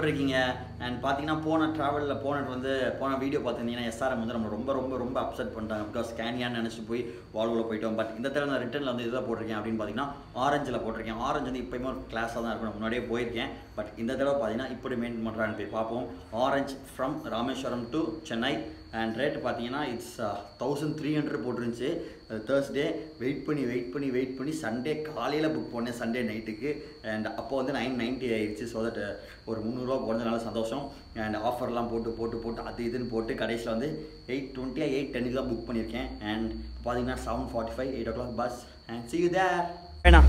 இருக்கீங்க அண்ட் பார்த்தீங்கன்னா போன ட்ராவலில் போன வந்து போன வீடியோ பார்த்துருந்தீங்கன்னா எஸ்ஆர்எம் வந்து நம்ம ரொம்ப ரொம்ப ரொம்ப அப்செட் பண்ணிட்டாங்க பிகாஸ் ஸ்கேனியான்னு நினச்சிட்டு போய் வால்வில் போயிட்டோம் பட் இந்த தடவை நான் ரிட்டர்னில் வந்து இதில் போட்டிருக்கேன் அப்படின்னு பார்த்தீங்கன்னா ஆரஞ்சில் போட்டிருக்கேன் ஆரஞ்சு வந்து இப்போயுமே ஒரு கிளாஸாக தான் இருக்கும் நான் முன்னாடியே போயிருக்கேன் பட் இந்த தடவை பார்த்தீங்கன்னா இப்படி மெயின்டைன் பண்ணுறான்னு போய் பார்ப்போம் Orange from Rameswaram to Chennai and rate பார்த்தீங்கன்னா இட்ஸ் தௌசண்ட் த்ரீ ஹண்ட்ரட் போட்டிருந்துச்சு தேர்ஸ்டே வெயிட் பண்ணி வெயிட் பண்ணி வெயிட் பண்ணி சண்டே காலையில் புக் பண்ணேன் சண்டே நைட்டுக்கு அண்ட் அப்போ வந்து நைன் நைன்ட்டி ஆயிடுச்சு ஸோ தட் ஒரு முந்நூறுரூவா குறைஞ்சனால சந்தோஷம் அண்ட் ஆஃபர்லாம் போட்டு போட்டு போட்டு அது இதுன்னு போட்டு கடைசியில் வந்து எயிட் டுவெண்ட்டியாக எயிட் டென்னுக்கு தான் புக் பண்ணியிருக்கேன் அண்ட் பார்த்தீங்கன்னா seven forty five eight o'clock bus and see you there வேணா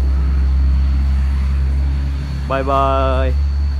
பாய் பாய்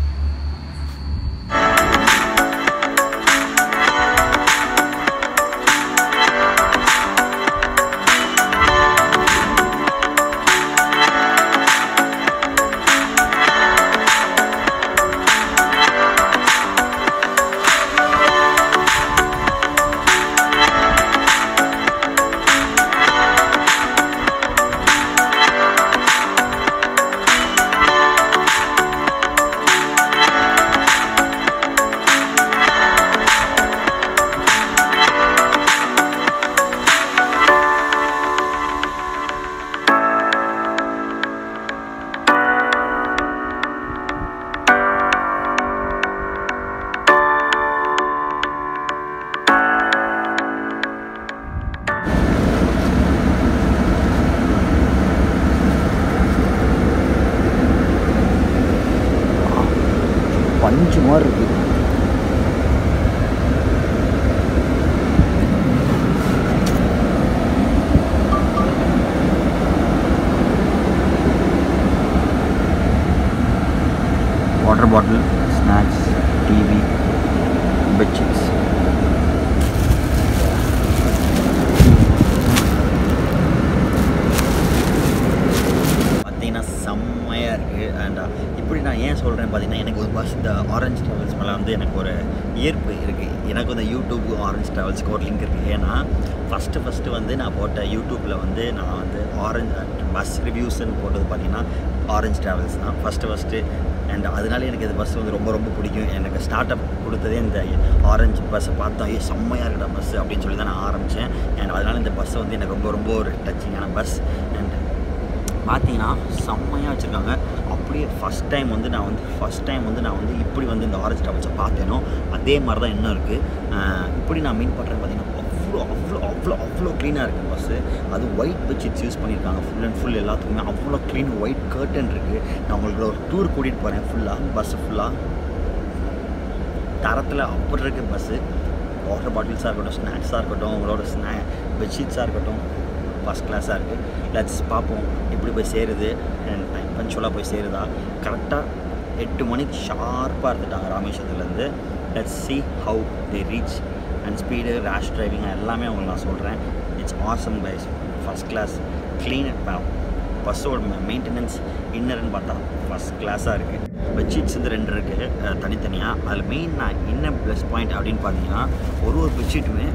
பஞ்சு மாதிரி இருக்கு water bottle snacks TV bedsheets பார்த்தீங்கன்னா செம்மையாக இருக்குது அண்ட் இப்படி நான் ஏன் சொல்கிறேன் பார்த்தீங்கன்னா எனக்கு ஒரு பஸ் இந்த ஆரஞ்ச் ட்ராவல்ஸ் மேலே வந்து எனக்கு ஒரு ஈர்ப்பு இருக்குது எனக்கு இந்த யூடியூப் ஆரஞ்ச் ட்ராவல்ஸ்க்கு ஒரு லிங்க் இருக்குது ஏன்னா ஃபஸ்ட்டு ஃபஸ்ட்டு வந்து நான் போட்ட யூடியூப்பில் வந்து நான் வந்து ஆரஞ்ச் பஸ் ரிவ்யூஸ்ன்னு போட்டது பார்த்தீங்கன்னா ஆரஞ்ச் ட்ராவல்ஸ் தான் ஃபஸ்ட்டு ஃபஸ்ட்டு அண்ட் அதனால எனக்கு இந்த பஸ் வந்து ரொம்ப ரொம்ப பிடிக்கும் எனக்கு ஸ்டார்ட் அப் கொடுத்ததே இந்த ஆரஞ்சு பஸ்ஸை பார்த்தா ஏ செம்மையாக இருக்கடா பஸ் அப்படின்னு சொல்லி தான் நான் ஆரம்பித்தேன் அண்ட் அதனால் இந்த பஸ் வந்து எனக்கு ரொம்ப ரொம்ப ஒரு டச்சிங்கான பஸ் அண்ட் பார்த்தீங்கன்னா செம்மையாக வச்சுருக்காங்க அப்படியே ஃபஸ்ட் டைம் வந்து நான் வந்து ஃபஸ்ட் டைம் வந்து நான் வந்து இப்படி வந்து இந்த ஆரஞ்சு ட்ராவல்ஸை பார்த்தேனோ அதே மாதிரி தான் இன்னும் இருக்குது இப்படி நான் மீன் பண்ணுறேன் பார்த்தீங்கன்னா அவ்வளோ அவ்வளோ அவ்வளோ அவ்வளோ க்ளீனாக இருக்குது பஸ்ஸு அது ஒயிட் பெட்ஷீட்ஸ் யூஸ் பண்ணியிருக்காங்க ஃபுல் அண்ட் ஃபுல் எல்லாத்துக்குமே அவ்வளோ க்ளீன் ஒயிட் கர்டன் இருக்குது நான் உங்களுக்கு ஒரு டூர் கூட்டிகிட்டு போகிறேன் ஃபுல்லாக பஸ்ஸு ஃபுல்லாக தரத்தில் அப்படி இருக்குது பஸ்ஸு வாட்டர் பாட்டில்ஸாக இருக்கட்டும் ஸ்நாக்ஸாக இருக்கட்டும் உங்களோட ஸ்நா பெட்ஷீட்ஸாக இருக்கட்டும் ஃபஸ்ட் கிளாஸாக இருக்குது லெட்ஸ் பார்ப்போம் எப்படி போய் சேருது அண்ட் டைம் பஞ்சுவலாக போய் சேருதா கரெக்டாக எட்டு மணிக்கு ஷார்ப்பாக இருந்துட்டாங்க ராமேஸ்வரத்துலேருந்து let's see how the reach and speed rash driving எல்லாமே உங்களுக்கு நான் சொல்கிறேன் it's awesome guys first class clean பஸ்ஸோட மெயின்டெனன்ஸ் இன்னர்னு பார்த்தா ஃபஸ்ட் கிளாஸாக இருக்குது பெட்ஷீட்ஸ் வந்து ரெண்டு இருக்குது தனித்தனியாக அதில் மெயின் நான் என்ன ப்ளஸ் பாயிண்ட் அப்படின்னு பார்த்தீங்கன்னா ஒரு ஒரு பெட்ஷீட்டுமே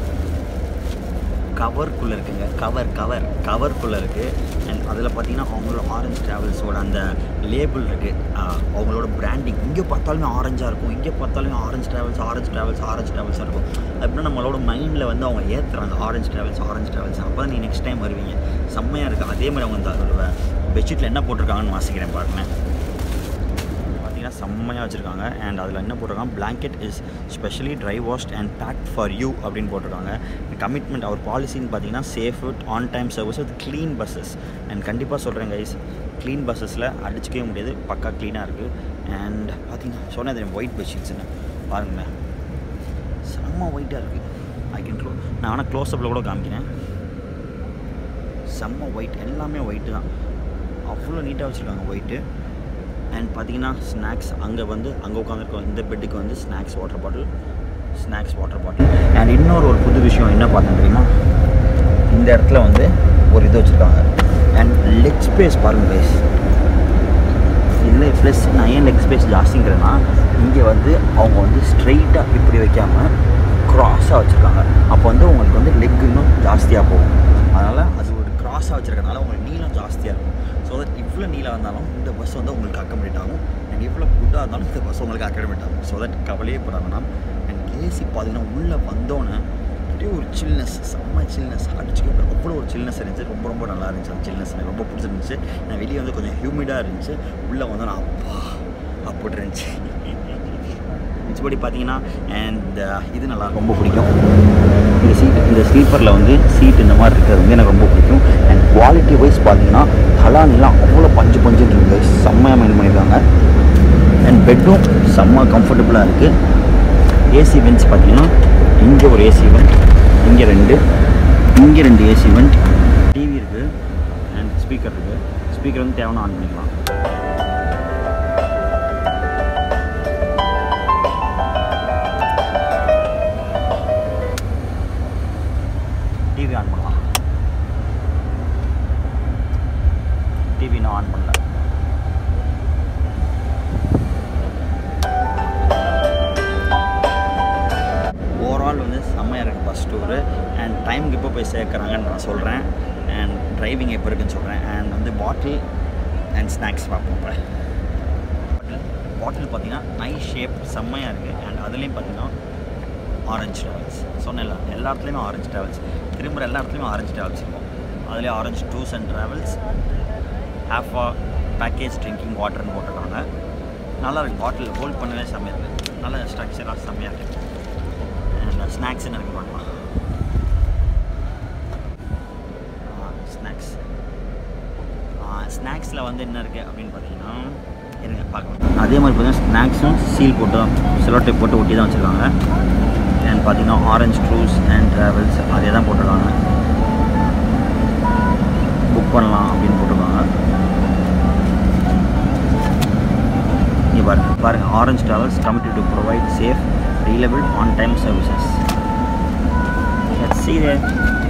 கவர்க்குள்ளே இருக்குங்க கவர் கவர் கவர்க்குள்ளே இருக்குது அண்ட் அதில் பார்த்தீங்கன்னா அவங்களோட ஆரஞ்ச் ட்ராவல்ஸோட அந்த லேபிள் இருக்குது அவங்களோட பிராண்டிங் இங்கே பார்த்தாலுமே ஆரஞ்சாக இருக்கும் இங்கே பார்த்தாலுமே Orange Travels Orange Travels Orange ட்ராவல்ஸாக இருக்கும் அப்படின்னா நம்மளோட மைண்டில் வந்து அவங்க ஏற்றுறாங்க ஆரஞ்ச் ட்ராவல்ஸ் ஆரஞ்ச் ட்ராவல்ஸ் அப்போ தான் நீ நெக்ஸ்ட் டைம் வருவீங்க செம்மையாக இருக்குது அதே மாதிரி அவங்க வந்து அதோட பெட்ஷீட்டில் என்ன போட்டிருக்காங்கன்னு வாசிக்கிறேன் பாருங்களேன் பார்த்தீங்கன்னா செம்மையாக வச்சுருக்காங்க அண்ட் அதில் என்ன போட்டிருக்காங்க blanket is specially dry washed and packed for you அப்படின்னு போட்டிருக்காங்க கமிட்மெண்ட் அவர் பாலிசின்னு பார்த்தீங்கன்னா safe on time service with clean buses and கண்டிப்பாக சொல்கிறேன் கைஸ் க்ளீன் பஸ்ஸஸில் அடிச்சிக்கவே முடியாது பக்கா க்ளீனாக இருக்குது அண்ட் பார்த்தீங்கன்னா சொன்னேன் தெரியும் ஒயிட் பெட்ஷீட்ஸ்னு பாருங்களேன் செம்ம ஒயிட்டாக இருக்குது ஐ கேன் க்ளோ நான் ஆனால் க்ளோஸ்அப்பில் கூட காமிக்கிறேன் செம்ம ஒயிட் எல்லாமே ஒயிட்டு தான் அவ்வளோ நீட்டாக வச்சுருக்காங்க ஒயிட்டு அண்ட் பார்த்தீங்கன்னா ஸ்நாக்ஸ் அங்கே வந்து அங்கே உட்காந்துருக்கோம் இந்த பெட்டுக்கு வந்து snacks water bottle snacks water bottle and இன்னொரு ஒரு புது விஷயம் என்ன பார்த்தேன் தெரியுமா இந்த இடத்துல வந்து ஒரு இது வச்சுருக்காங்க அண்ட் லெக் ஸ்பேஸ் பாருங்க கைஸ் இல்லை ப்ளஸ் நான் ஏன் லெக் ஸ்பேஸ் ஜாஸ்திங்கிறேன்னா இங்கே வந்து அவங்க வந்து ஸ்ட்ரெயிட்டாக இப்படி வைக்காமல் க்ராஸாக வச்சுருக்காங்க அப்போ வந்து உங்களுக்கு வந்து லெக் இன்னும் ஜாஸ்தியாக போகும் அதனால் அது ஒரு க்ராஸாக வச்சுருக்கனால உங்களுக்கு நீளம் ஜாஸ்தியாக இருக்கும் ஸோ தட் இவ்வளோ எவ்வளோ நீளாக இருந்தாலும் இந்த பஸ் வந்து உங்களுக்கு அக்கமடேட் ஆகும் அண்ட் எவ்வளோ குட்டாக இருந்தாலும் இந்த பஸ் உங்களுக்கு அக்கமடேட் ஆகும் ஸோ தட் கவலையே பட வேணாம் அண்ட் ஏசி பார்த்தீங்கன்னா உள்ளே வந்தோன்னே அப்படியே ஒரு சில்னஸ் செம்ம சில்னஸ் அடிச்சுக்க அவ்வளோ ஒரு சில்னஸ் இருந்துச்சு ரொம்ப ரொம்ப நல்லா இருந்துச்சு அந்த சில்னஸ் எனக்கு ரொம்ப பிடிச்சிருந்துச்சு நான் வெளியே வந்து கொஞ்சம் ஹியூமிடாக இருந்துச்சு உள்ளே வந்தோன்னா அப்பா அப்படி இருந்துச்சு மிச்சபடி பார்த்தீங்கன்னா அண்ட் இது நல்லா ரொம்ப பிடிக்கும் இந்த சீட் இந்த ஸ்லீப்பரில் வந்து சீட் இந்த மாதிரி இருக்கிறது வந்து எனக்கு ரொம்ப பிடிக்கும் அண்ட் குவாலிட்டி வைஸ் பார்த்தீங்கன்னா தலானிலாம் அவ்வளோ பஞ்சு பஞ்சுன்னு இருக்குது செம்மையாக மெயின் பண்ணியிருக்காங்க அண்ட் பெட்டும் செம்ம கம்ஃபர்டபுளாக இருக்குது ஏசி வென்ட்ஸ் பார்த்தீங்கன்னா இங்கே ஒரு ஏசி வெண்ட் இங்கே ரெண்டு இங்கே ரெண்டு ஏசி வெண்ட் டிவி இருக்குது அண்ட் ஸ்பீக்கர் இருக்குது ஸ்பீக்கர் வந்து தேவைன்னா ஆன் பண்ணிக்கலாம் டிவி ஆன் பண்ணலாம் டிவி இன்னும் ஆன் பண்ணல ஓவரால் வந்து செம்மையாக இருக்குது பஸ் டூரு அண்ட் டைமுக்கு இப்போ போய் சேர்க்குறாங்கன்னு நான் சொல்கிறேன் அண்ட் டிரைவிங் எப்போ இருக்குன்னு சொல்கிறேன் அண்ட் வந்து பாட்டில் அண்ட் ஸ்நாக்ஸ் பார்ப்போம் இப்போ பாட்டில் பார்த்தீங்கன்னா நைஸ் ஷேப் செம்மையாக இருக்குது அண்ட் அதுலேயும் பார்த்தீங்கன்னா ஆரஞ்சு ட்ராவல்ஸ் சொன்னேன்ல எல்லா இடத்துலையுமே ஆரஞ்சு ட்ராவல்ஸ் திரும்புகிற எல்லா இடத்துலையுமே ஆரஞ்சு ட்ராவல்ஸ் இருக்கும் அதுலேயே ஆரஞ்சு டூஸ் அண்ட் ட்ராவல்ஸ் ஹாஃபா பேக்கேஜ் ட்ரிங்கிங் வாட்டர்னு போட்டிருக்காங்க நல்லா இருக்குது பாட்டில் ஹோல்ட் பண்ணவே செம்மையாக இருக்குது நல்ல ஸ்ட்ரக்சராக செம்மையாக இருக்குது அண்ட் ஸ்நாக்ஸ் என்ன இருக்கு பார்க்கலாம் ஸ்நாக்ஸ் ஸ்நாக்ஸில் வந்து என்ன இருக்குது அப்படின்னு பார்த்தீங்கன்னா இருங்க பார்க்கலாம் அதே மாதிரி பார்த்தீங்கன்னா ஸ்நாக்ஸும் சீல் போட்டு தான் சிலோட்டை போட்டு ஒட்டி தான் வச்சுருக்காங்க அண்ட் பார்த்தீங்கன்னா ஆரஞ்ச் ட்ரூஸ் அண்ட் ட்ராவல்ஸ் அதே தான் போட்டிருக்காங்க புக் பண்ணலாம் அப்படின்னு போட்டிருக்காங்க இங்கே பாருங்க பாருங்கள் Orange Travels committed to provide safe reliable on time services see there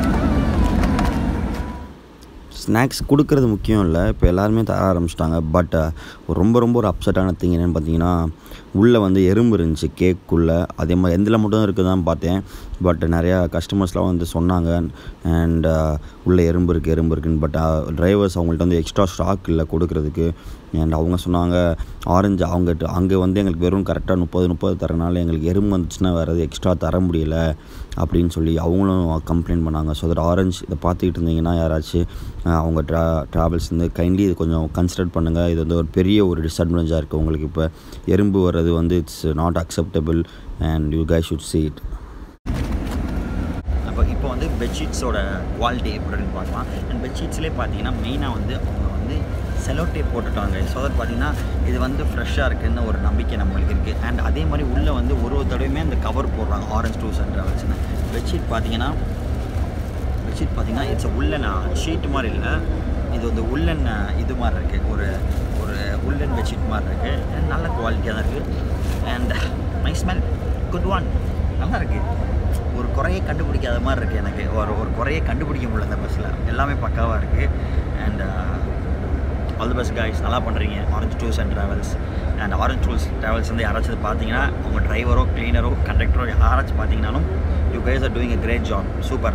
snacks கொடுக்கறது முக்கியம் இல்லை இப்போ எல்லாருமே தர ஆரம்பிச்சிட்டாங்க பட் ரொம்ப ரொம்ப ஒரு அப்செட்டான திங் என்னென்னு பார்த்தீங்கன்னா உள்ளே வந்து எறும்பு இருந்துச்சு கேக்குள்ளே அதே மாதிரி எந்தில் மட்டும் இருக்குதான் பார்த்தேன் பட் நிறையா கஸ்டமர்ஸ்லாம் வந்து சொன்னாங்க அண்ட் உள்ளே எறும்பு இருக்குது எறும்பு இருக்குன்னு பட் டிரைவர்ஸ் அவங்கள்ட்ட வந்து எக்ஸ்ட்ரா ஸ்டாக் இல்லை கொடுக்கறதுக்கு அண்ட் அவங்க சொன்னாங்க ஆரஞ்சு அவங்க அங்கே வந்து எங்களுக்கு வெறும் கரெக்டாக முப்பது முப்பது தரனால எங்களுக்கு எறும்பு வந்துச்சுன்னா வேறு எது எக்ஸ்ட்ரா தர முடியல அப்படின்னு சொல்லி அவங்களும் கம்ப்ளைண்ட் பண்ணாங்க ஸோ தட் ஆரஞ்சு இதை பார்த்துக்கிட்டு இருந்தீங்கன்னா யாராச்சும் அவங்க ட்ரா ட்ராவல்ஸ் வந்து கைண்ட்லி இது கொஞ்சம் கன்சிடர் பண்ணுங்கள் இது வந்து ஒரு பெரிய ஒரு டிஸ்அட்வான்டேஜாக இருக்குது உங்களுக்கு இப்போ எறும்பு வர்றது வந்து it's not acceptable and you guy should see it அப்போ இப்போ வந்து பெட்ஷீட்ஸோட குவாலிட்டி எப்படின்னு பார்க்கலாம் அண்ட் பெட்ஷீட்ஸ்லேயே பார்த்தீங்கன்னா மெயினாக வந்து அவங்க வந்து செலோ டேப் போட்டுட்டாங்க ஸோ தட் பார்த்தீங்கன்னா இது வந்து ஃப்ரெஷ்ஷாக இருக்குன்னு ஒரு நம்பிக்கை நம்மளுக்கு இருக்குது அண்ட் அதே மாதிரி உள்ளே வந்து ஒரு ஒரு தடவையுமே அந்த கவர் போடுறாங்க ஆரஞ்ச் டூஸ் அண்ட் ட்ராவல்ஸ்னு பெட்ஷீட் பார்த்தீங்கன்னா பெட்ஷீட் பார்த்தீங்கன்னா இட்ஸ் உள்ளன் ஷீட் மாதிரி இல்லை இது வந்து உள்ளன் இது மாதிரி இருக்குது ஒரு ஒரு உள்ளன் பெட்ஷீட் மாதிரி இருக்குது அண்ட் நல்ல குவாலிட்டியாக தான் இருக்குது and my smell good one நல்லா இருக்குது ஒரு குறையை கண்டுபிடிக்காத மாதிரி இருக்குது எனக்கு ஒரு ஒரு குறையை கண்டுபிடிக்க முடியல அந்த பஸ்ஸில் எல்லாமே பக்காவாக இருக்குது and all the best guys நல்லா பண்ணுறீங்க Orange tours and travels and Orange tours travels வந்து யாராச்சும் பார்த்தீங்கன்னா உங்கள் டிரைவரோ க்ளீனரோ கண்டக்டரோ யாராச்சும் பார்த்தீங்கன்னாலும் you guys are doing a great job super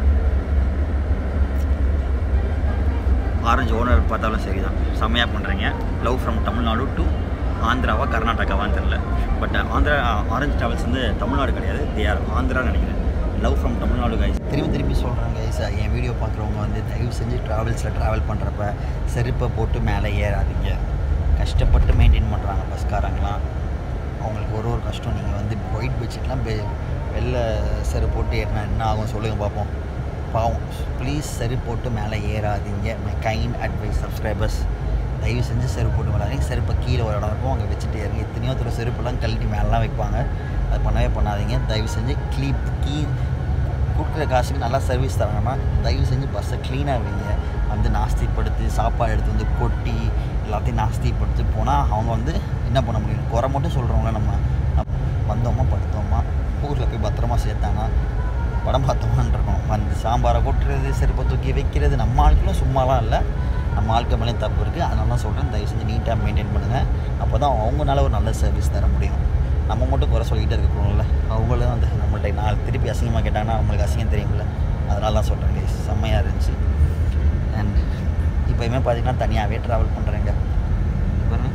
Orange owner பார்த்தாலும் சரி தான் செம்மையாக பண்ணுறீங்க லவ் ஃப்ரம் தமிழ்நாடு டு ஆந்திராவா கர்நாடகாவான்னு தெரில பட் ஆந்திரா ஆரஞ்சு ட்ராவல்ஸ் வந்து தமிழ்நாடு கிடையாது தே ஆர் ஆந்திரான்னு நினைக்கிறேன் லவ் ஃப்ரம் தமிழ்நாடு கைஸ் திரும்பி திரும்பி சொல்கிறேன் கைஸ் என் வீடியோ பார்க்குறவங்க வந்து தயவு செஞ்சு ட்ராவல்ஸில் ட்ராவல் பண்ணுறப்ப செருப்பை போட்டு மேலே ஏறாதீங்க கஷ்டப்பட்டு மெயின்டைன் பண்ணுறாங்க பஸ்காரங்களாம் அவங்களுக்கு ஒரு ஒரு கஷ்டம் நீங்கள் வந்து ஒயிட் பெட்ஷீட்லாம் வெ வெள்ளை செருப்பு போட்டு ஏறினா என்ன ஆகும் சொல்லுங்கள் பார்ப்போம் பாவம் ப்ளீஸ் செருப்பு போட்டு மேலே ஏறாதீங்க மை கைண்ட் அட்வைஸ் சப்ஸ்கிரைபர்ஸ் தயவு செஞ்சு செருப்பு போட்டு விளாடுங்க செருப்பை கீழே ஒரு இடம் இருக்கும் அங்கே வச்சுட்டு ஏறுங்க எத்தனையோ தூரம் செருப்புலாம் கழட்டி மேலாம் வைப்பாங்க அது பண்ணவே பண்ணாதீங்க தயவு செஞ்சு க்ளீப் கீ கொடுக்குற காசுக்கு நல்லா சர்வீஸ் தராங்கன்னா தயவு செஞ்சு பஸ்ஸை க்ளீனாக வைங்க வந்து நாஸ்திப்படுத்தி சாப்பாடு எடுத்து வந்து கொட்டி எல்லாத்தையும் நாஸ்திப்படுத்தி போனால் அவங்க வந்து என்ன பண்ண முடியும் குறை மட்டும் சொல்கிறவங்கள நம்ம நம்ம வந்தோமா படுத்தோமா ஊரில் போய் பத்திரமா சேர்த்தானா படம் பார்த்தோமான்னு இருக்கணும் வந்து சாம்பாரை கொட்டுறது செருப்பை தூக்கி வைக்கிறது நம்ம ஆட்களும் சும்மாலாம் இல்லை நம்ம ஆட்கள் மேலேயும் தப்பு இருக்குது அதனால தான் சொல்கிறேன் தயவு செஞ்சு நீட்டாக மெயின்டைன் பண்ணுங்கள் அப்போ தான் அவங்களால ஒரு நல்ல சர்வீஸ் தர முடியும் நம்ம மட்டும் குறை சொல்லிக்கிட்டே இருக்கணும்ல அவங்களும் வந்து நம்மள்ட்ட நாலு திருப்பி அசிங்கமாக கேட்டாங்கன்னா நம்மளுக்கு அசிங்கம் தெரியும்ல அதனால தான் சொல்கிறேன் கைஸ் செம்மையாக இருந்துச்சு அண்ட் இப்போயுமே பார்த்தீங்கன்னா தனியாகவே ட்ராவல் பண்ணுறேங்க பாருங்க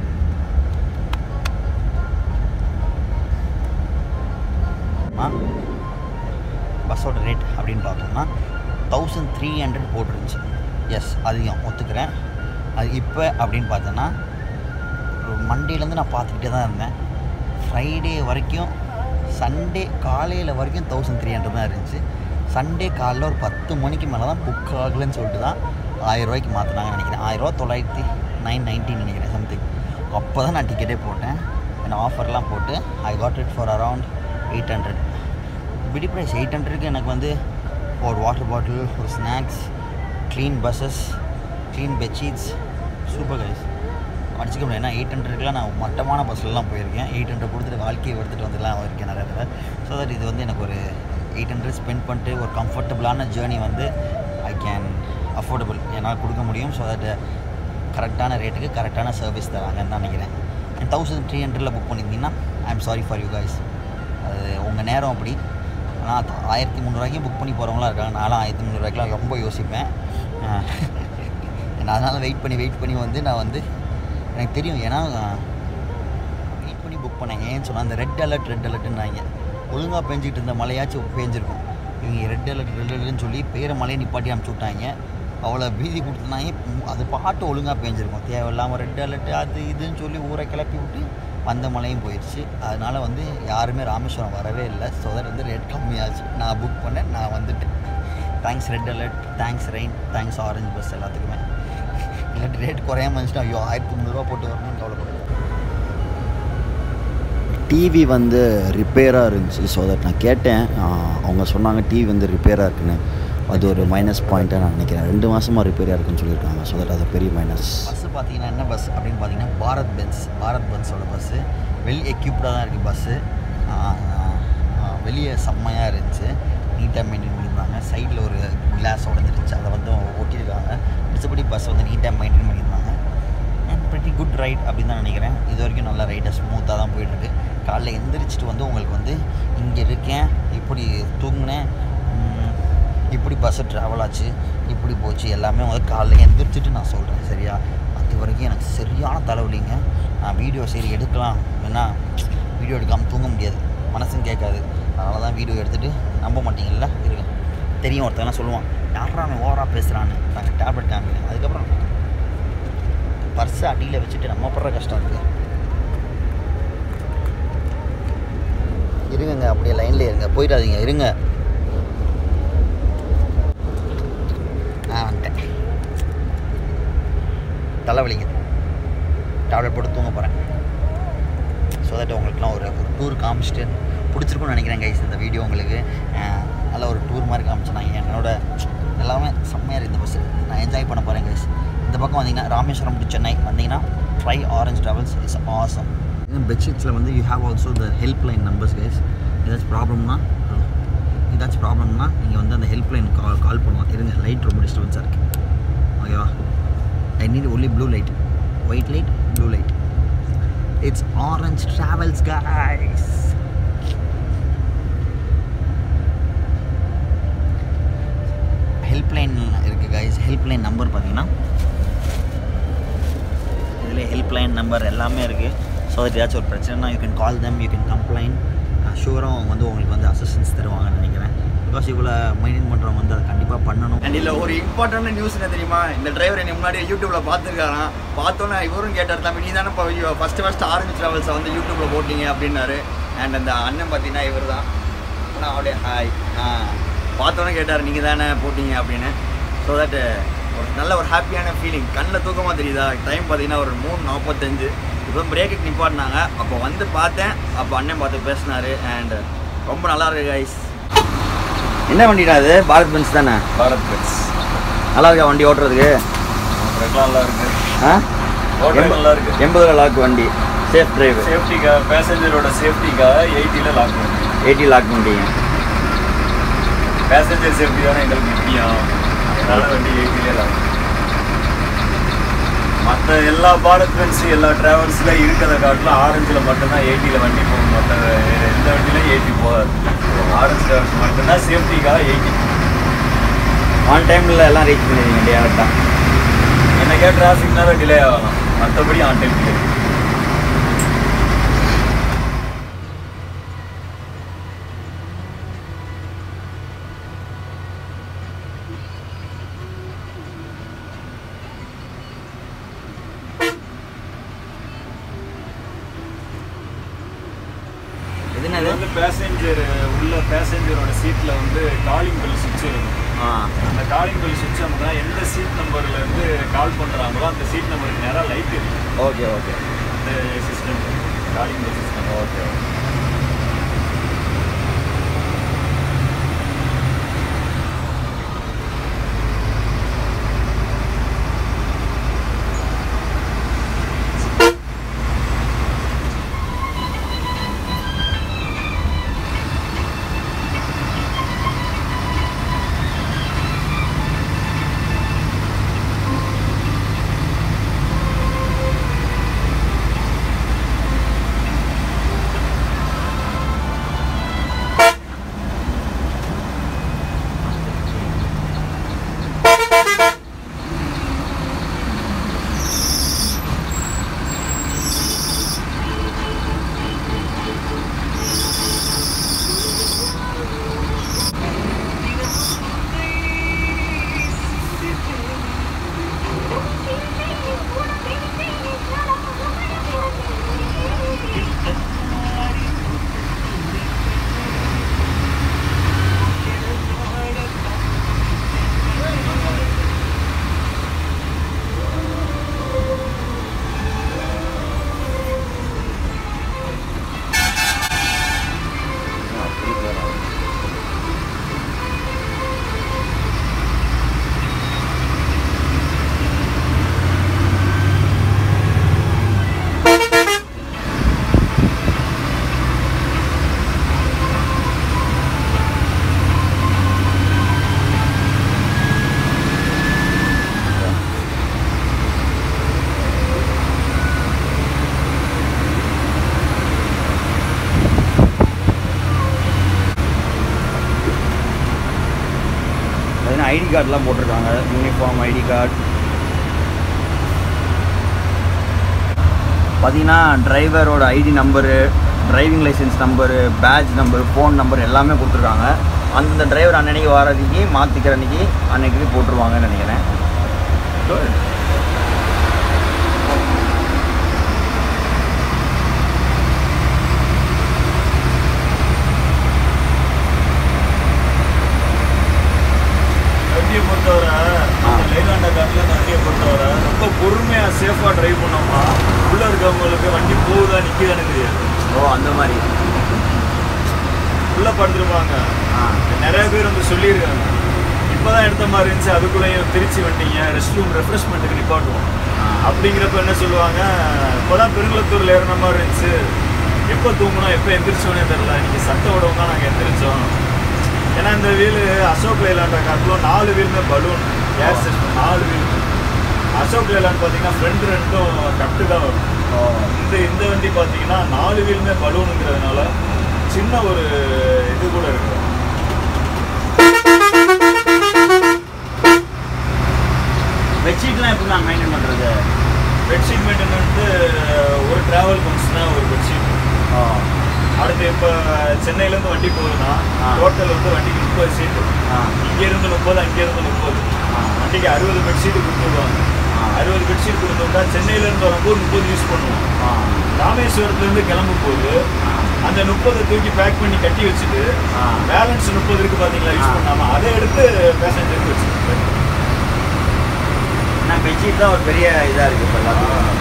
ஆ பஸ்ஸோட ரேட் அப்படின்னு பார்த்தோம்னா தௌசண்ட் த்ரீ ஹண்ட்ரட் போட்டுருந்துச்சு எஸ் அதிகம் ஒத்துக்கிறேன் அது இப்போ அப்படின்னு பார்த்தோன்னா மண்டேலேருந்து நான் பார்த்துக்கிட்டே தான் இருந்தேன் ஃப்ரைடே வரைக்கும் சண்டே காலையில் வரைக்கும் தௌசண்ட் த்ரீ ஹண்ட்ரட் தான் இருந்துச்சு சண்டே காலைல ஒரு பத்து மணிக்கு மேலே தான் புக் ஆகலைன்னு சொல்லிட்டு தான் ஆயிரம் ரூபாய்க்கு மாற்றினாங்கன்னு நினைக்கிறேன் ஆயிரரூவா தொள்ளாயிரத்தி நைன் நைன்ட்டின்னு நினைக்கிறேன் சம்திங் அப்போ தான் நான் டிக்கெட்டே போட்டேன் அந்த ஆஃபர்லாம் போட்டு I got it for around eight hundred பிடி ப்ரைஸ் எயிட் ஹண்ட்ரடுக்கு எனக்கு வந்து ஒரு வாட்டர் பாட்டில் ஒரு snacks clean buses clean bedsheets super guys அடிச்சுக்க முடியாது ஏன்னா எயிட் ஹண்ட்ரட்லாம் நான் மட்டமான பஸ்லலாம் போயிருக்கேன் எயிட் ஹண்ட்ரட் கொடுத்துட்டு வாழ்க்கையை எடுத்துகிட்டு வந்துலாம் இருக்கேன் நிறைய தடவை ஸோ தட் இது வந்து எனக்கு ஒரு எயிட் ஹண்ட்ரட் ஸ்பெண்ட் பண்ணிட்டு ஒரு கம்ஃபர்டபுளான ஜேர்னி வந்து ஐ கேன் அஃபோர்டபுள் என்னால் கொடுக்க முடியும் ஸோ தட் கரெக்டான ரேட்டுக்கு கரெக்டான சர்வீஸ் தராங்கன்னு தான் நினைக்கிறேன் அண்ட் தௌசண்ட் த்ரீ ஹண்ட்ரடில் புக் பண்ணியிருந்தீங்கன்னா I am sorry for you guys அது உங்கள் நேரம் அப்படி ஆனால் ஆயிரத்தி முந்நூறுவாய்க்கும் புக் பண்ணி போகிறவங்களாம் இருக்காங்க நானும் ஆயிரத்தி முந்நூறுவாய்க்குலாம் ரொம்ப யோசிப்பேன் நான் அதனால் வெயிட் பண்ணி வெயிட் பண்ணி வந்து நான் வந்து எனக்கு தெரியும் ஏன்னா வெயிட் பண்ணி புக் பண்ணேன் ஏன்னு சொன்னால் அந்த ரெட் அலர்ட் ரெட் அலர்ட்டுன்னாங்க ஒழுங்காக பெஞ்சிட்டு இருந்த மழையாச்சும் பெஞ்சிருக்கும் இவங்க ரெட் அலர்ட் ரெட் அலர்ட்னு சொல்லி பேரை மலையை நிப்பாட்டி அனுப்பிச்சி விட்டாங்க அவ்வளோ பீதி கொடுத்துனாங்க அது பாட்டு ஒழுங்காக பேஞ்சிருக்கும் தேவையில்லாமல் ரெட் அலர்ட் அது இதுன்னு சொல்லி ஊரை கிளப்பி விட்டு வந்த மழையும் போயிடுச்சு அதனால் வந்து யாருமே ராமேஸ்வரம் வரவே இல்லை ஸோ தட் வந்து ரேட் கம்மியாச்சு நான் புக் பண்ணேன் நான் வந்துட்டேன் thanks red alert thanks rain thanks Orange bus எல்லாத்துக்குமே இல்லாட்டி ரேட் குறையாம இருந்துச்சுன்னா ஐயோ ஆயிரத்தி முந்நூறுரூவா போட்டு வரணும்னு கவலைப்படுறேன் டிவி வந்து ரிப்பேராக இருந்துச்சு ஸோ தட் நான் கேட்டேன் ஆஹ் அவங்க சொன்னாங்க டிவி வந்து ரிப்பேராக இருக்குன்னு அது ஒரு மைனஸ் பாயிண்ட்டாக நான் நினைக்கிறேன் ரெண்டு மாதமாக ரிப்பேராக இருக்குன்னு சொல்லியிருக்காங்க ஸோ தட் அது பெரிய மைனஸ் பஸ்ஸு பார்த்தீங்கன்னா என்ன பஸ் அப்படின்னு பார்த்தீங்கன்னா பாரத் பென்ஸ் பாரத் பென்ஸோட பஸ்ஸு வெல் எக்யூப்டாக தான் இருக்குது பஸ்ஸு வெளியே செம்மையாக இருந்துச்சு நீட்டாக மெயின்டைன் பண்ணியிருந்தாங்க சைடில் ஒரு கிளாஸ் உடஞ்சிருந்துச்சு அதை வந்து ஒட்டியிருக்காங்க மிச்சபடி பஸ் வந்து நீட்டாக மெயின்டைன் பண்ணியிருந்தாங்க அண்ட் pretty குட் ரைட் அப்படின்னு தான் நினைக்கிறேன் இது வரைக்கும் நல்லா ரைட்டாக ஸ்மூத்தாக தான் போயிட்டுருக்கு காலைல எந்திரிச்சிட்டு வந்து உங்களுக்கு வந்து இங்கே இருக்கேன் இப்படி தூங்கினேன் உம், இப்படி பஸ்ஸு ட்ராவல் ஆச்சு இப்படி போச்சு எல்லாமே வந்து காலைல எந்திரிச்சிட்டு நான் சொல்கிறேன் சரியா அது வரைக்கும் எனக்கு சரியான தலைவலிங்க நான் வீடியோ சரி எடுக்கலாம் ஏன்னா வீடியோ எடுக்காமல் தூங்க முடியாது மனசும் கேட்காது அதனால தான் வீடியோ எடுத்துகிட்டு நம்ப மாட்டீங்கல்ல இருங்க தெரியும் ஒருத்தவங்க சொல்லுவான் யாரா அவன் ஓவராக பேசுகிறான்னு நாங்கள் டேப்லெட் காமிக்கிறேன் அதுக்கப்புறம் பர்ஸை அடியில் வச்சுட்டு நம்ம படுற கஷ்டம் இருக்குது இருங்கங்க அப்படியே லைன்ல இருங்க போயிடாதீங்க இருங்க ஆ வந்துட்டேன் தலைவலிக்குது டேப்லெட் போட்டு தூங்க போகிறேன் ஸோ தட் உங்களுக்குலாம் ஒரு ஒரு டூர் காமிச்சிட்டு பிடிச்சிருக்கும்னு நினைக்கிறேன் கைஸ் இந்த வீடியோ உங்களுக்கு அஹ், நல்ல ஒரு டூர் மாதிரி காமிச்சினாங்க என்னோட எல்லாமே செம்மையாக இருக்குது இந்த பஸ் நான் என்ஜாய் பண்ண போகிறேன் கைஸ் இந்த பக்கம் வந்தீங்கன்னா ராமேஸ்வரம் டு சென்னை வந்தீங்கன்னா try Orange Travels is awesome பெட்ஷீட்ஸில் வந்து you have also the help line numbers guys ஏதாச்சும் ப்ராப்ளம்னா ஏதாச்சும் ப்ராப்ளம்னா நீங்கள் வந்து அந்த ஹெல்ப் லைன் கால் கால் பண்ணலாம் இருங்க லைட் ரொம்ப டிஸ்டர்பன்ஸாக இருக்குது ஓகேவா I need only blue light white light blue light it's Orange Travels guys helpline இருக்குது கைஸ் ஹெல்ப்லைன் நம்பர் பார்த்தீங்கன்னா இதில் ஹெல்ப்லைன் நம்பர் எல்லாமே இருக்குது ஸோ அது ஏதாச்சும் ஒரு பிரச்சனைனா you can call them you can complaint ஷூராக அவங்க வந்து உங்களுக்கு வந்து அசிஸ்டன்ஸ் தருவாங்கன்னு நினைக்கிறேன் பிகாஸ் இவ்வளோ மெயின்டைன் பண்ணுறவங்க வந்து அதை கண்டிப்பாக பண்ணணும் அண்ட் இதில் ஒரு இம்பார்ட்டன்ட் நியூஸ் என்ன தெரியுமா இந்த டிரைவர் என்னை முன்னாடி யூடியூப்பில் பார்த்துருக்காராம் பார்த்தோன்னே இவரும் கேட்டார் தம்பி நீ தானே இப்போ ஃபஸ்ட்டு ஃபஸ்ட்டு ஆரஞ்சு ட்ராவல்ஸை வந்து யூடியூப்பில் போட்டீங்க அப்படின்னாரு அண்ட் அந்த அண்ணன் பார்த்தீங்கன்னா இவர் தான் ஆனால் அப்படியே ஹாய் ஆ பார்த்தோன்னே கேட்டார் நீங்கள் தானே போட்டீங்க அப்படின்னு ஸோ தட் ஒரு நல்ல ஒரு ஹாப்பியான ஃபீலிங் கண்ணில் தூக்கமாக தெரியுதா டைம் பார்த்தீங்கன்னா ஒரு மூணு நாற்பத்தஞ்சு இப்போ பிரேக்குக்கு நிப்பாட்டினாங்க அப்போ வந்து பார்த்தேன் அப்போ அண்ணன் பார்த்து பேசினாரு அண்ட் ரொம்ப நல்லா இருக்கு கைஸ் என்ன வண்டிடா அது பாரத் பென்ஸ் தானே பாரத் பெட்ஸ் நல்லா இருக்கா வண்டி ஓட்டுறதுக்கு ஓட்டுறதுலாம் நல்லா இருக்கு ஆ ஓட்டுறது நல்லா இருக்கு எண்பது லாக் வண்டி சேஃப் டிரைவ் சேஃப்டிக்காக பேசஞ்சரோட சேஃப்டிக்காக எயிட்டியில் லாக் பண்ணி எயிட்டி லாக் பண்ணிட்டீங்க பேசஞ்சர் சேஃப்டி தானே எங்களுக்கு முக்கியம் அதனால வண்டி எயிட்டிலே லாக் மற்ற எல்லா பாரத் பென்ஸ் எல்லா ட்ராவல்ஸில் இருக்கிறத காட்டிலும் ஆரஞ்சில் மட்டும்தான் எயிட்டியில் வண்டி போகும் மற்ற வேறு எந்த வண்டியிலும் எயிட்டி போகாது ஆரஞ்சு ட்ராவல்ஸ் மட்டும்தான் சேஃப்டிக்காக எயிட்டி ஆன் டைமில் எல்லாம் ரீச் பண்ணிடுவீங்க டேரக்டாக என்ன என்னைக்கா டிராஃபிக்னால டிலே ஆகலாம் மற்றபடி ஆன் டைம் டிலே இது இது என்னது வந்து பேசஞ்சர் உள்ள பேசஞ்சரோட சீட்டில் வந்து காலிங் பெல் சுவிட்ச் இருக்கும் ஆ அந்த காலிங் பெல் சுவிட்ச் அமுக்குனா எந்த சீட் நம்பர்ல இருந்து கால் பண்றாங்களோ அந்த சீட் நம்பருக்கு நேரா லைட் இருக்கு ஓகே ஓகே இந்த system calling bell system okay ID கார்டெலாம் போட்டிருக்காங்க யூனிஃபார்ம் ஐடி கார்டு பார்த்தீங்கன்னா டிரைவரோட ID number driving licence number badge number phone number எல்லாமே கொடுத்துருக்காங்க அந்தந்த டிரைவர் அன்னன்னைக்கு வரதுக்கு மாற்றிக்கிற அன்னைக்கு அன்னைக்கு போட்டுருவாங்கன்னு நினைக்கிறேன் வண்டியை பொறுத்தவரை லைலாண்டா காட்டில் இந்த வண்டியை பொறுத்தவரை ரொம்ப பொறுமையாக சேஃபாக டிரைவ் பண்ணோம்னா உள்ளே இருக்கவங்களுக்கு வண்டி போகுதா நிற்குதான்னு தெரியாது ஓ அந்த மாதிரி உள்ளே படுத்துருப்பாங்க ஆ நிறைய பேர் வந்து சொல்லியிருக்காங்க இப்போதான் எடுத்த மாதிரி இருந்துச்சு அதுக்குள்ளேயும் திருச்சி வண்டிங்க ரெஸ்ட் ரூம் ரெஃப்ரெஷ்மெண்ட்டுக்கு நிப்பாட்டுவோம் ஆ. அப்படிங்கிறப்ப என்ன சொல்லுவாங்க இப்போதான் பெருங்குளத்தூரில் ஏறின மாதிரி இருந்துச்சு எப்போ தூங்கணும் எப்போ எந்திரிச்சோன்னே தெரில இன்னைக்கு சட்டை விடவும் தான் நாங்கள் எந்திரிச்சோம் ஏன்னா இந்த வீல் அசோக் லேலாண்ட காட்டிலும் நாலு வீலுமே பலூன் ஏர் சிஸ்டம் நாலு வீல் அசோக் லேலாண்ட் பார்த்தீங்கன்னா ஃப்ரண்ட் ரெண்டும் கட்டு தான் வரும் ஓ இந்த இந்த வண்டி பார்த்தீங்கன்னா நாலு வீலுமே பலூனுங்கிறதுனால சின்ன ஒரு இது கூட இருக்கு பெட்ஷீட்லாம் எப்படி நான் மெயின்டைன் பண்ணுறது பெட்ஷீட் மெயின்டைன் வந்து ஒரு டிராவல் போச்சுன்னா ஒரு பெட்ஷீட் ஓ அடுத்து இப்போ சென்னையிலேருந்து வண்டி போகுதுன்னா ஆ. டோட்டல் வந்து வண்டிக்கு முப்பது சீட்டு ஆ இங்கேருந்து முப்பது அங்கேருந்து முப்பது ஆ. வண்டிக்கு அறுபது பெட்ஷீட் கொடுத்துருவாங்க ஆ. அறுபது பெட்ஷீட் கொடுத்துட்டா சென்னையிலேருந்து வரும்போது முப்பது யூஸ் பண்ணுவோம் ஆ ராமேஸ்வரத்துலேருந்து கிளம்பும் போது அந்த முப்பதை தூக்கி பேக் பண்ணி கட்டி வச்சுட்டு ஆ. பேலன்ஸ் முப்பது இருக்கு பார்த்தீங்களா யூஸ் ஆ. பண்ணாம அதை எடுத்து பேசஞ்சருக்கு வச்சுட்டு நான் பெட்ஷீட் தான் ஒரு பெரிய இதாக இருக்குது இப்போ எல்லாத்துக்கும்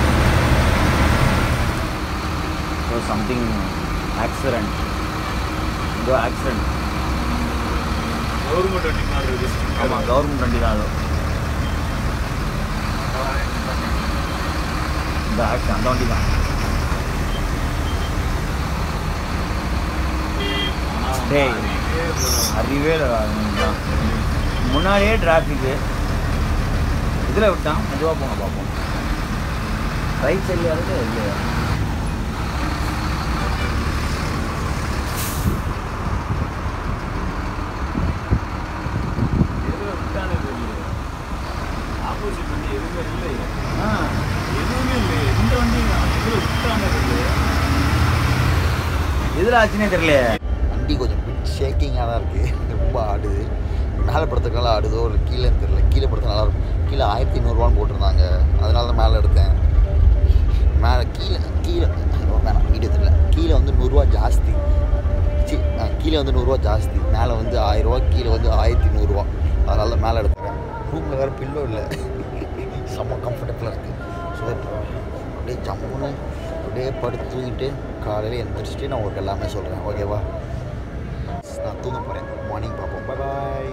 ஸோ சம்திங் ஆக்சிடென்ட் இதோ ஆக்சிடென்ட் கவர்மெண்ட் வண்டி மாதிரி இருக்கு ஆமாம் கவர்மெண்ட் வண்டி தான் அது இந்த ஆக்சிடென்ட் அந்த வண்டி தான் டேய் அறிவே இல்லை அவனுக்கு. முன்னாடியே டிராஃபிக்கு இதில் விட்டான் மெதுவாக போங்க பார்ப்போம் ரைட் சைடில் இருக்கு இல்லையா ஆப்போசிட் வண்டி எதுவுமே இல்லை எதில் ஆச்சுன்னே தெரியல வண்டி கொஞ்சம் பிட் ஷேக்கிங்காக தான் இருக்குது ரொம்ப ஆடுது மேலே படுத்துறதுனால ஆடுதோ இல்லை கீழே தெரியல கீழே படுத்த நல்லா இருக்கும் கீழே ஆயிரத்தி ஐநூறுரூவான்னு போட்டிருந்தாங்க அதனால தான் மேலே எடுத்தேன் மேலே கீழே கீழே ஐயோ, வேணாம் வீடியோ தெரியல கீழே வந்து நூறுரூவா ஜாஸ்தி சி ஆ, கீழே வந்து நூறுரூவா ஜாஸ்தி மேலே வந்து ஆயிரரூவா கீழே வந்து ஆயிரத்தி நூறுரூவா அதனால தான் மேலே எடுத்துறேன் ரூமில் வேறு பில்லோ இல்லை செம்ம கம்ஃபர்டபுளாக இருக்குது ஸோ அப்படியே ஜம்முன்னு அப்படியே படுத்து தூங்கிட்டு காலையில் எந்திரிச்சிட்டு நான் உங்களுக்கு எல்லாமே சொல்கிறேன் ஓகேவா நான் தூங்க போகிறேன் மார்னிங் பார்ப்போம் பாய்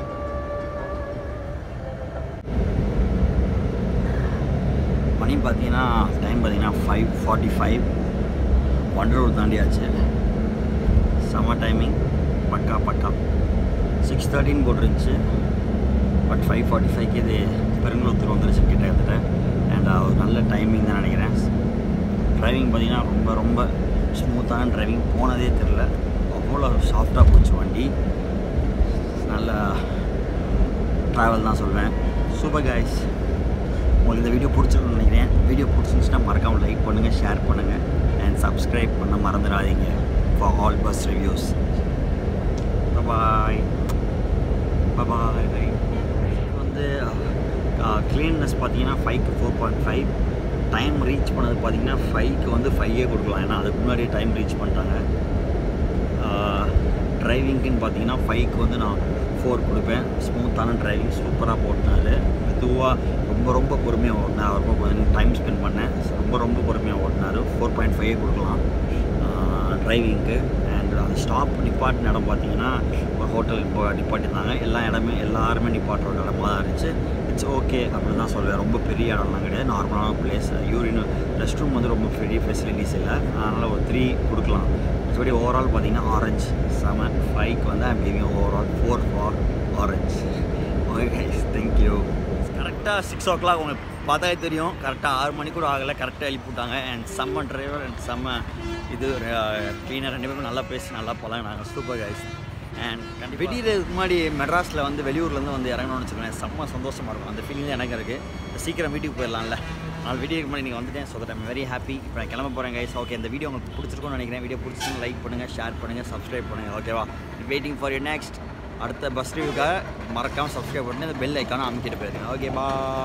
மணி பார்த்தீங்கன்னா டைம் பார்த்தீங்கன்னா ஃபைவ் ஃபார்ட்டி ஃபைவ் ஒன்றரை தாண்டியாச்சு செம்ம டைமிங் பக்கா பக்கா சிக்ஸ் தேர்ட்டின்னு போட்டிருந்துச்சு பட் ஃபைவ் ஃபார்ட்டி ஃபைவ்க்கு இது பெருங்குளத்தூர் வந்துருச்சு கிட்டத்தட்ட அண்ட் ஒரு நல்ல டைமிங் தான் நினைக்கிறேன் டிரைவிங் பார்த்தீங்கன்னா ரொம்ப ரொம்ப ஸ்மூத்தான டிரைவிங் போனதே தெரில அவ்வளோ சாஃப்டாக போச்சு வண்டி நல்ல ட்ராவல் தான் சொல்வேன் சூப்பர் கைஸ் உங்களுக்கு இந்த வீடியோ பிடிச்சிருக்குன்னு நினைக்கிறேன் வீடியோ பிடிச்சிருந்துச்சுன்னா மறக்காமல் லைக் பண்ணுங்கள் ஷேர் பண்ணுங்கள் அண்ட் சப்ஸ்கிரைப் பண்ண மறந்துடாதீங்க for all bus reviews bye bye வந்து க்ளீன்னஸ் பார்த்தீங்கன்னா ஃபைவ்க்கு four point five time reach பண்ணது பார்த்தீங்கன்னா ஃபைவ்க்கு வந்து ஃபைவே கொடுக்கலாம் ஏன்னா அதுக்கு முன்னாடியே டைம் ரீச் பண்ணிட்டாங்க டிரைவிங்க்குன்னு பார்த்தீங்கன்னா ஃபைவ்க்கு வந்து நான் ஃபோர் கொடுப்பேன் ஸ்மூத்தான டிரைவிங் சூப்பராக போட்டினாரு மெதுவாக ரொம்ப ரொம்ப பொறுமையாக ஓட்டினார் ரொம்ப கொஞ்சம் டைம் ஸ்பெண்ட் பண்ணேன் ரொம்ப ரொம்ப பொறுமையாக ஓட்டினார் ஃபோர் பாயிண்ட் ஃபைவ் கொடுக்கலாம் டிரைவிங்க்கு அண்ட் அந்த ஸ்டாப் நிப்பாட்டின இடம் பார்த்தீங்கன்னா ஒரு ஹோட்டல் இப்போ நிப்பாட்டியிருந்தாங்க எல்லா இடமே எல்லாருமே நிப்பாட்டுற ஒரு இடமா தான் இருந்துச்சு இட்ஸ் ஓகே அப்படின்னு தான் சொல்லுவேன் ரொம்ப பெரிய இடம்லாம் கிடையாது நார்மலான பிளேஸ் யூரின் ரெஸ்ட் ரூம் வந்து ரொம்ப பெரிய ஃபெசிலிட்டிஸ் இல்லை அதனால் ஒரு த்ரீ கொடுக்கலாம் மற்றபடி ஓவரால் பார்த்தீங்கன்னா ஆரஞ்ச் செவன் ஃபைவ்க்கு வந்து I'm giving overall four for Orange okay guys thank you கரெக்டாக சிக்ஸ் ஓ கிளாக் உங்களுக்கு பார்த்தாலே தெரியும் கரெக்டாக ஆறு மணி கூட ஆகலை கரெக்டாக எழுப்பி விட்டாங்க அண்ட் செம்ம டிரைவர் அண்ட் செம்ம இது க்ளீனர் ரெண்டு பேரும் நல்லா பேசி நல்லா பழகினாங்க சூப்பர் கைஸ் அண்ட் கண்டிப்பாக வெடிக்கிறதுக்கு முன்னாடி மெட்ராஸில் வந்து வெளியூர்லேருந்து வந்து இறங்கணும்னு வச்சுக்கோங்களேன் செம்ம சந்தோஷமாக இருக்கும் அந்த ஃபீலிங் எனக்கு இருக்குது சீக்கிரம் வீட்டுக்கு போயிடலாம்ல நாலு வீடியோக்கு முன்னாடி நீங்கள் வந்துட்டேன் so that I'm very happy இப்போ நான் கிளம்ப போகிறேன் கைஸ் ஓகே இந்த வீடியோ உங்களுக்கு பிடிச்சிருக்கும்னு நினைக்கிறேன் வீடியோ பிடிச்சிருந்து லைக் பண்ணுங்கள் ஷேர் பண்ணுங்கள் சப்ஸ்கிரைப் பண்ணுங்கள் ஓகேவா வெயிட்டிங் ஃபார் யூ நெக்ஸ்ட் அடுத்த பஸ் ரிவ்யூக்காக மறக்காமல் சப்ஸ்கிரைப் பண்ணி அந்த பெல் ஐக்கான அமைக்கிட்டு போயிருக்கேன் ஓகே பா